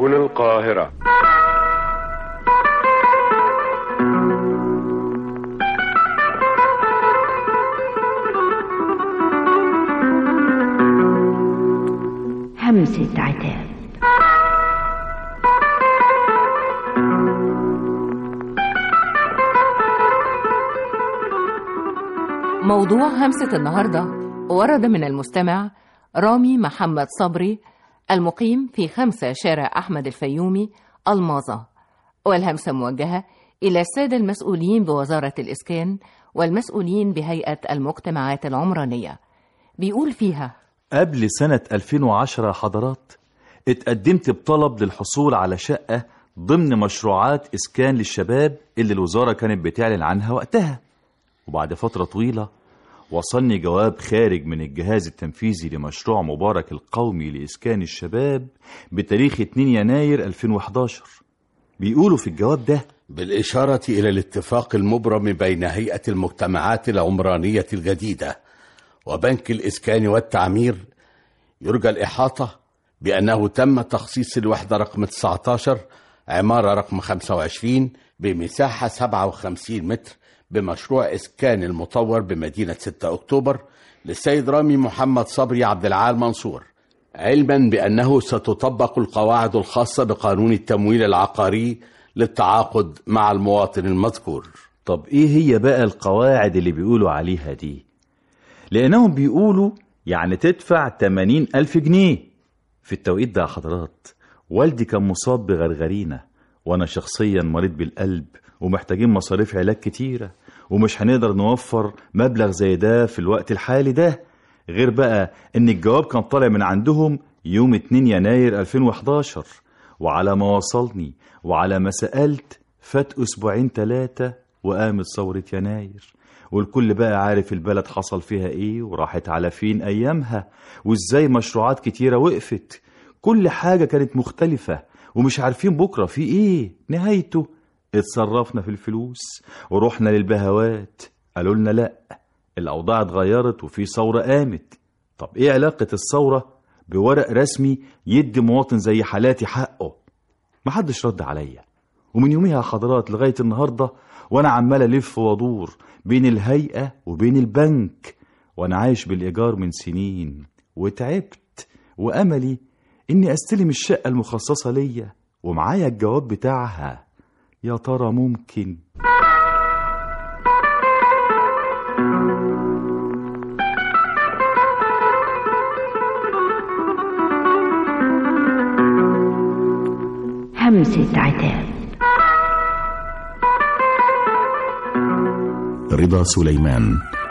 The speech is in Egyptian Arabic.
هنا القاهرة همسة عتاب موضوع همسة النهاردة ورد من المستمع رامي محمد صبري المقيم في خمسة شارع أحمد الفيومي الماظة والهمسة موجهة إلى السادة المسؤولين بوزارة الإسكان والمسؤولين بهيئة المجتمعات العمرانية بيقول فيها قبل سنة 2010 يا حضرات اتقدمت بطلب للحصول على شقة ضمن مشروعات إسكان للشباب اللي الوزارة كانت بتعلن عنها وقتها وبعد فترة طويلة وصلني جواب خارج من الجهاز التنفيذي لمشروع مبارك القومي لإسكان الشباب بتاريخ 2 يناير 2011 بيقولوا في الجواب ده بالإشارة إلى الاتفاق المبرم بين هيئة المجتمعات العمرانية الجديدة وبنك الإسكان والتعمير يرجى الإحاطة بأنه تم تخصيص الوحدة رقم 19 عمارة رقم 25 بمساحة 57 متر بمشروع إسكان المطور بمدينة 6 أكتوبر للسيد رامي محمد صبري عبد العال منصور علما بأنه ستطبق القواعد الخاصة بقانون التمويل العقاري للتعاقد مع المواطن المذكور طب إيه هي بقى القواعد اللي بيقولوا عليها دي لأنهم بيقولوا يعني تدفع 80 ألف جنيه في التوقيت ده يا حضرات والدي كان مصاب بغرغرينة وأنا شخصيا مريض بالقلب ومحتاجين مصاريف علاج كتيرة ومش هنقدر نوفر مبلغ زي ده في الوقت الحالي ده غير بقى ان الجواب كان طالع من عندهم يوم 2 يناير 2011 وعلى ما وصلني وعلى ما سألت فات أسبوعين ثلاثة وقامت ثورة يناير والكل بقى عارف البلد حصل فيها ايه وراحت على فين أيامها وازاي مشروعات كتيرة وقفت كل حاجة كانت مختلفة ومش عارفين بكرة في ايه نهايته اتصرفنا في الفلوس ورحنا للبهوات قالوا لنا لا الأوضاع اتغيرت وفي ثورة قامت طب ايه علاقة الثورة بورق رسمي يدي مواطن زي حالاتي حقه محدش رد عليا ومن يوميها يا حضرات لغاية النهاردة وأنا عمال ألف وأدور بين الهيئة وبين البنك وأنا عايش بالإيجار من سنين وتعبت وأملي إني أستلم الشقة المخصصة ليا ومعايا الجواب بتاعها يا ترى ممكن همسة عتاب رضا سليمان